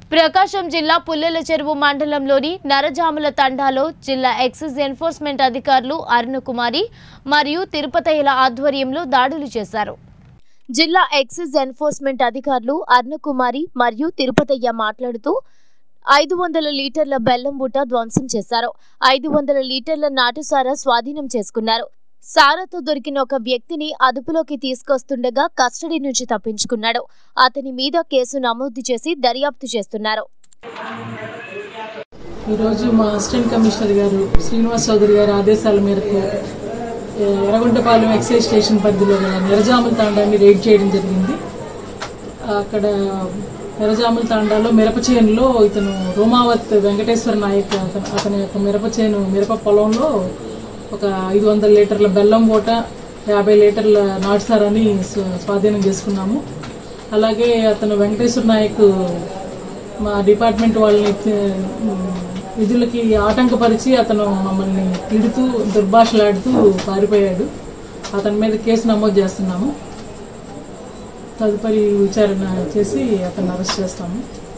ప్రకాశం జిల్లా పుల్లెల చెరువు మండలంలోని నరజాముల తండాలో జిల్లా ఎక్సైజ్ ఎన్ఫోర్స్మెంట్ అధికారులు అరుణకుమారి మరియు తిరుపతయ్యల ఆధ్వర్యంలో దాడులు చేశారు జిల్లా ఎక్సైజ్ ఎన్ఫోర్స్మెంట్ అధికారులు అరుణకుమారి మరియు తిరుపతయ్య మాట్లాడుతూ ఐదు వందల లీటర్ల బెల్లం బుట్ట ధ్వంసం చేశారు ఐదు వందల లీటర్ల నాటుసారా స్వాధీనం చేసుకున్నారు సారాతో దొరికిన ఒక వ్యక్తిని అదుపులోకి తీసుకొస్తుండగా కస్టడీ నుంచి తప్పించుకున్నాడు అతని మీద కేసు నమోదు చేసి దర్యాప్తు చేస్తున్నారు ఈరోజు మా అసిస్టెంట్ కమిషనర్ గారు శ్రీనివాస్ చౌదరి గారి ఆదేశాల మేరకు ఏ, ఎర్రగుంటపాలెం ఎక్సైజ్ స్టేషన్ పరిధిలో గల నిరజాముల తాండాన్ని రైడ్ చేయడం జరిగింది అక్కడ నిరజాముల తాండాలో మిరప చేనులో ఇతను రోమావత్ వెంకటేశ్వర నాయక్ అతను అతని యొక్క మిరప చేను మిరప పొలంలో ఒక ఐదు వందల లీటర్ల బెల్లం పూట యాభై లీటర్ల నాటుసారాన్ని స్వ- స్వాధీనం చేసుకున్నాము అలాగే అతను వెంకటేశ్వర నాయక్ మా డిపార్ట్మెంట్ వాళ్ళని తి- విధులకి ఆటంకపరిచి అతను మమ్మల్ని తిడుతూ దుర్భాషలాడుతూ పారిపోయాడు అతని మీద కేసు నమోదు చేస్తున్నాము తదుపరి విచారణ చేసి అతన్ని అరెస్ట్ చేస్తాము